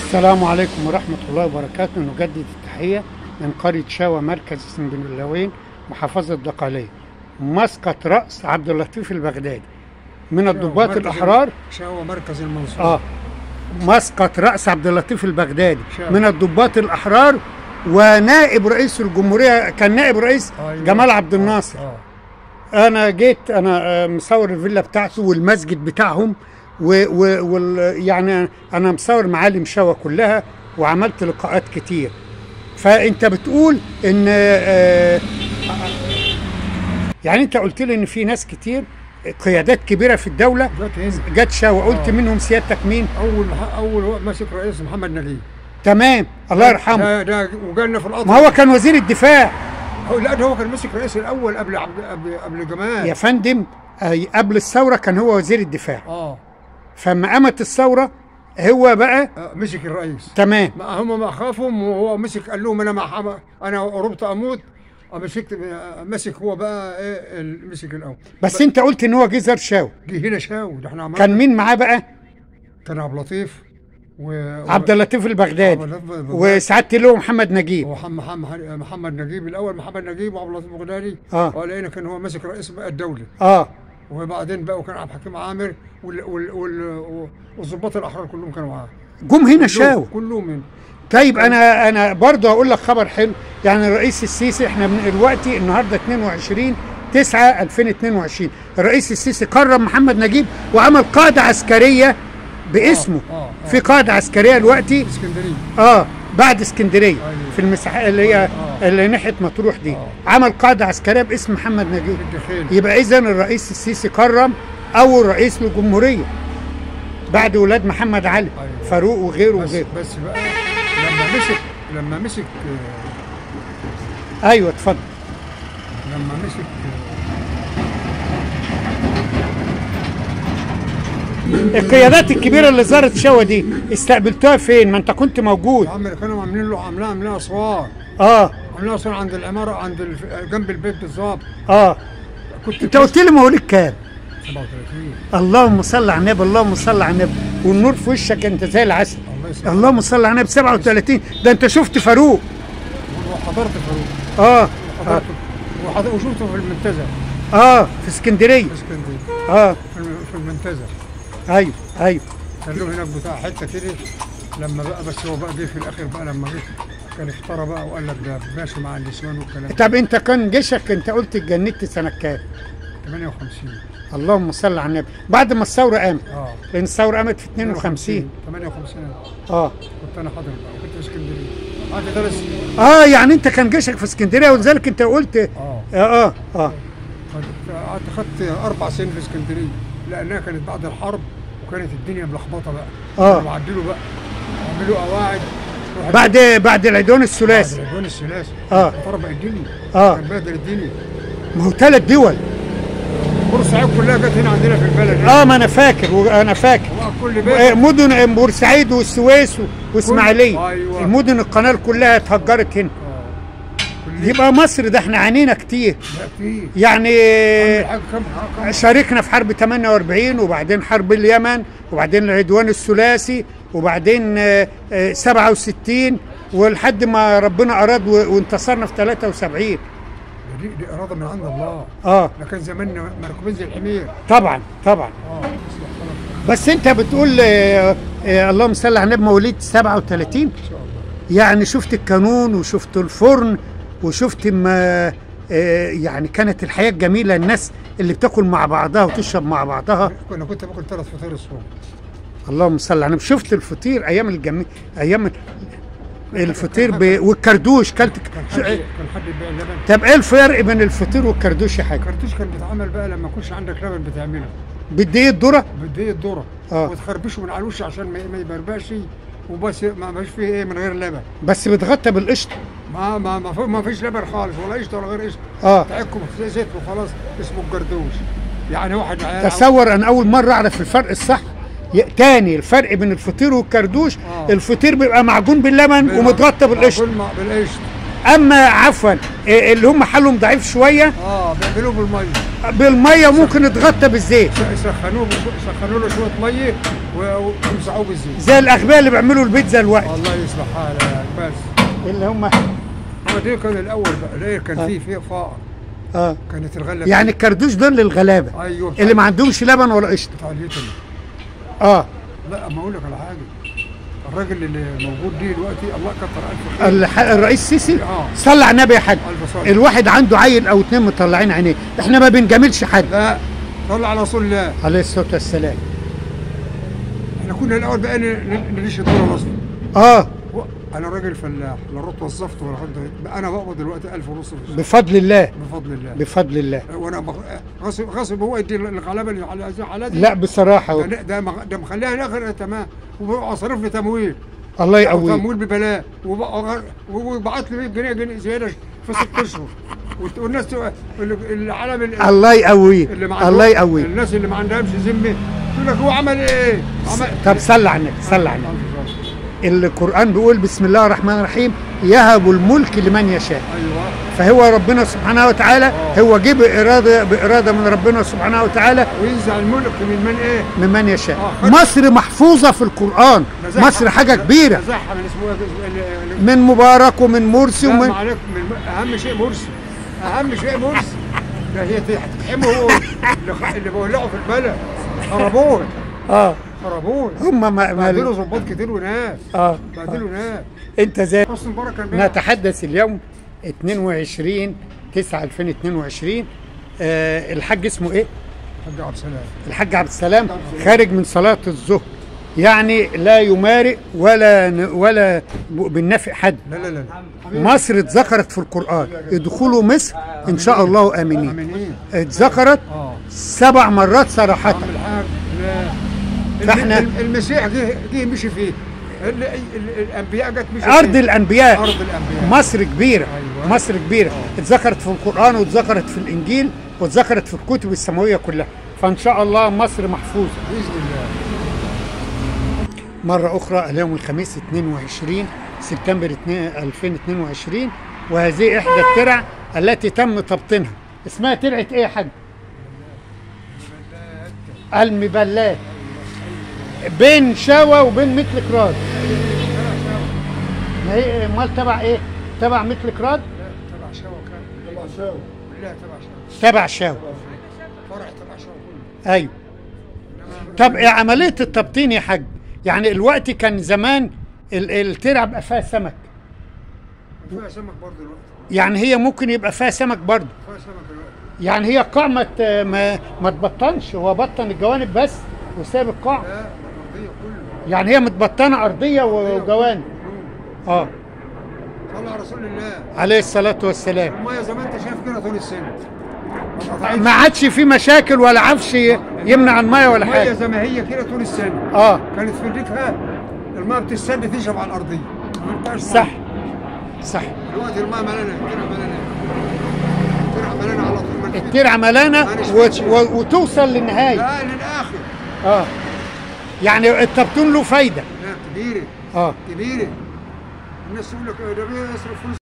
السلام عليكم ورحمة الله وبركاته نجدد التحية من قرية شاوى مركز سنبلاوين محافظة دقالية مسقط رأس عبد اللطيف البغدادي من الضباط مركز الأحرار شاوى مركز المنصورة اه مسقط رأس عبد اللطيف البغدادي شاوى. من الضباط الأحرار ونائب رئيس الجمهورية كان نائب رئيس أيوة. جمال عبد الناصر اه انا جيت انا آه، مصور الفيلا بتاعته والمسجد بتاعهم و و وال يعني انا مصور معالم شوا كلها وعملت لقاءات كتير فانت بتقول ان آه، يعني انت قلت لي ان في ناس كتير قيادات كبيره في الدوله جت هنا جت شوا قلت آه. منهم سيادتك مين اول اول واحد ماسك رئيس محمد نجيب تمام الله يرحمه ده ده وجالنا في القطر ما هو كان وزير الدفاع هو لا ده هو كان ماسك رئيس الاول قبل عبد قبل قبل جمال يا فندم آه، قبل الثوره كان هو وزير الدفاع اه فما قامت الثوره هو بقى آه، مسك الرئيس تمام ما هم ما خافهم وهو مسك قال لهم انا مع حما انا قربت اموت آه، مسكت آه، مسك هو بقى ايه ال- مسك الاول بس انت قلت ان هو جزر شاو جه هنا شاو ده احنا عملنا كان مين معاه بقى كان عبد اللطيف و عبد اللطيف البغدادي عبد اللطيف البغدادي. وسعادة له محمد نجيب ومحمد محمد محمد نجيب الاول محمد نجيب وعبد اللطيف البغدادي آه. ولقينا كان هو ماسك رئيس بقى الدوله اه وبعدين بقى وكان عبد الحكيم عامر وال- وال- وال- والضباط الاحرار كلهم كانوا معاه جم هنا شاو كلهم من طيب انا انا برضه هقول لك خبر حلو يعني الرئيس السيسي احنا من دلوقتي النهارده 22 9 2022 الرئيس السيسي كرم محمد نجيب وعمل قاعده عسكريه باسمه آه، آه، آه. في قاعده عسكريه دلوقتي في اسكندريه اه بعد اسكندريه أيوة. في المساحه اللي هي آه. اللي ناحيه مطروح دي آه. عمل قاعده عسكريه باسم محمد نجيب الدخيل يبقى اذا الرئيس السيسي كرم اول رئيس للجمهوريه بعد ولاد محمد علي أيوة. فاروق وغيره بس وغيره بس بقى لما مسك لما مسك آه، ايوه اتفضل لما مسك القيادات الكبيره اللي زارت شوا دي استقبلتوها فين ما انت كنت موجود يا عم كانوا عاملين له عاملين عاملين اسوار اه عاملين اسوار عند العماره عند الف... جنب البيت بالظبط اه كنت انت قلت لي مواليد كام 37 اللهم صل على النبي اللهم صل على النبي والنور في وشك انت زي العسل الله يسلمك اللهم صل على النبي 37 ده انت شفت فاروق وحضرت فاروق اه حضرته وحضر... وشفته في المنتزه اه في اسكندريه في اسكندريه اه في الم- في المنتزه ايوه ايوه كان له هناك بتاع حته كده لما بقى بس هو بقى جه في الاخر بقى لما جه كان اختار بقى وقال لك ده ماشي مع النسوان والكلام ده طب انت كان جيشك انت قلت اتجندت سنه كام 58 اللهم صل على النبي بعد ما الثوره قامت اه لان الثوره قامت في 52 58 اه كنت انا حاضر بقى كنت في اسكندريه قعدت ثلاث سنين اه يعني انت كان جيشك في اسكندريه ولذلك انت قلت اه اه اه, آه. خدت- قعدت خدت اربع سنين في اسكندريه لانها كانت بعد الحرب وكانت الدنيا ملخبطه بقى آه. كانوا عدلوا بقى عملوا قواعد واحد بعد بعد العدوان بعد الثلاثي العدوان الثلاثي آه. فربق الدنيا آه. كان بهدل الدنيا ما هو ثلاث دول بورسعيد كلها جت هنا عندنا في البلد اه ما انا فاكر وانا فاكر كل آه، بيت مدن بورسعيد والسويس و- واسماعيليه كل- أيوة. المدن القناه كلها اتهجرت هنا كل يبقى مصر ده احنا عانينا كتير لا كتير يعني حاجة كم كم شاركنا في حرب 48 وبعدين حرب اليمن وبعدين العدوان الثلاثي وبعدين آه، آه، 67 ولحد ما ربنا اراد و- وانتصرنا في 73 دي, دي اراده من عند الله اه ده كان زماننا مركوبين زي الحمير طبعا طبعا اه بس انت بتقول آه، آه، اللهم صل على النبي مواليد 37 ان شاء الله يعني شفت الكانون وشفت الفرن وشفت ما آه، يعني كانت الحياه الجميله الناس اللي بتاكل مع بعضها وتشرب مع بعضها كنا كنت باكل ثلاث فطير الصبح اللهم صل على النبي شفت الفطير ايام الجميل ايام الفطير ب... والكردوش كلت كان شو- حد كان حد يبيع اللبن طب ايه الفرق بين الفطير والكردوش يا حاج الكرتوش كان بيتعمل بقى لما يكونش عندك لبن بتعمله بدي الذره بدي الذره آه. وتخربشه من على الوش عشان ما ما يبربقش وبس ما مش فيه ايه من غير لبن بس بتغطى بالقشطه ما ما ما, في- ما فيش لبن خالص ولا قشطه ولا غير قشطه اه تعكم زي زيت وخلاص اسمه الجردوش يعني واحد معايا تصور انا اول مره اعرف الفرق الصح ي- تاني الفرق بين الفطير والكردوش آه. الفطير بيبقى معجون باللبن ومتغطى بالقشطه بالقشطه اما عفوا إيه اللي هم حالهم ضعيف شويه اه بيعملوه بالميه بالميه ممكن يتغطى بالزيت يسخنوه يسخنوا له شويه ميه و- ويمسحوه بالزيت زي الاغبياء اللي بيعملوا البيتزا الوقت الله يصلح حالك بس اللي هم هو دي كان الاول بقى ليه كان آه. فيه فيه فقر اه كانت الغله يعني الكردوش دول للغلابه ايوه اللي ما عندهمش لبن ولا قشطه بتاع اليوتيوب. اه لا اما اقول لك على حاجه الراجل اللي موجود دي دلوقتي الله كتر الف خير الح- الرئيس السيسي اه صلى على النبي يا حاج الف صلاه الواحد عنده عيل او اتنين مطلعين عينيه احنا ما بنجاملش حد لا صلى على رسول الله عليه الصلاه والسلام احنا كنا الاول بقى نعيش الدور الاصلي اه انا راجل فلاح لا رحت وظفت ولا خدت بقى انا بقبض دلوقتي 1000 ونص في الشهر بفضل الله بفضل الله بفضل الله وانا بغ- غصب غصب هو يدي الغلابه اللي على على دي لا بصراحه ده ده مغ- ده مخليها الاخر تمام وصرف لي تمويل الله أو يقويه تمويل ببلاش وبقى- وبعت لي 100 جنيه جنيه زياده في ست اشهر والت- والناس تق- اللي- العالم اللي الله يقويه اللي ما عندهم- الله يقويه الناس اللي ما عندهمش ذمه تقول لك هو عمل ايه؟ عمل طب صلى على النبي صلى على النبي القرآن بيقول بسم الله الرحمن الرحيم يهب الملك لمن يشاء ايوه فهو ربنا سبحانه وتعالى هو جه بإرادة بإرادة من ربنا سبحانه وتعالى وينزع الملك من من ايه؟ ممن يشاء آه، خد- مصر محفوظة في القرآن نزعها- مصر حاجة كبيرة نزعها من اسمه ايه؟ ال- ال- من مبارك ومن مرسي لا ومن ما عليك من اهم شيء مرسي اهم شيء مرسي ده هي هتتحمه هو اللي خ- اللي بولعوا في البلد خربوه اه خربوه هم ما, بعدله ما ظباط كتير وناس اه بعدله ناس انت زي حسن مبارك كان بيلعب. نتحدث اليوم 22 9 2022 آه الحاج اسمه ايه؟ حاج عبد السلام الحاج عبد السلام خارج من صلاة الظهر يعني لا يمارق ولا ن- ولا ب- بالنفع حد لا لا لا مصر اتذكرت في القرآن ادخلوا مصر ان شاء الله امنين امنين اتذكرت اه سبع مرات صراحة عم الحاج لا فإحنا- الم- المسيح جه جه مشي فيه ال- ال- الانبياء جت مشي ارض فيه. الانبياء ارض الانبياء مصر كبيرة أيوة. مصر كبيرة اتذكرت في القرآن واتذكرت في الانجيل واتذكرت في الكتب السماوية كلها فان شاء الله مصر محفوظة باذن الله مرة أخرى اليوم الخميس 22 سبتمبر 2 2022 وهذه إحدى الترع التي تم تبطينها اسمها ترعة إيه يا حاج؟ المبلات بين شاوة وبين مثل كراد ما هي امال تبع ايه؟ تبع مثل كراد؟ لا تبع شاو كان تبع شاو لا تبع شاو تبع شاوة فرع تبع شاو كله ايوه طب إيه عملية التبطين يا حاج؟ يعني الوقت كان زمان ال- الترع بقى فيها سمك فيها سمك برضه دلوقتي يعني هي ممكن يبقى فيها سمك برضه فيها سمك دلوقتي يعني هي قاع ما ت- ما, ما تبطنش هو بطن الجوانب بس وساب القاع لا الارضيه كله يعني هي متبطنه ارضيه وجوانب اه صلى على رسول الله عليه الصلاه والسلام الميه زي ما انت شايف كده طول السنه ما اتقطعتش. ما عادش في مشاكل ولا عفش يمنع الميه ولا الميه حاجه زي ما هي كده طول السنه اه كانت في الريفها الميه بتتسد تشرب على الارضيه ما ينفعش صح صح دلوقتي الميه ملانه الترعه ملانه الترعه ملانه على طول ما تفيد. الترعه ملانه وت- و- وتوصل للنهايه لا للاخر اه يعني التبطين له فايده لا كبيره اه كبيره الناس تقول لك ده بيصرف فلوس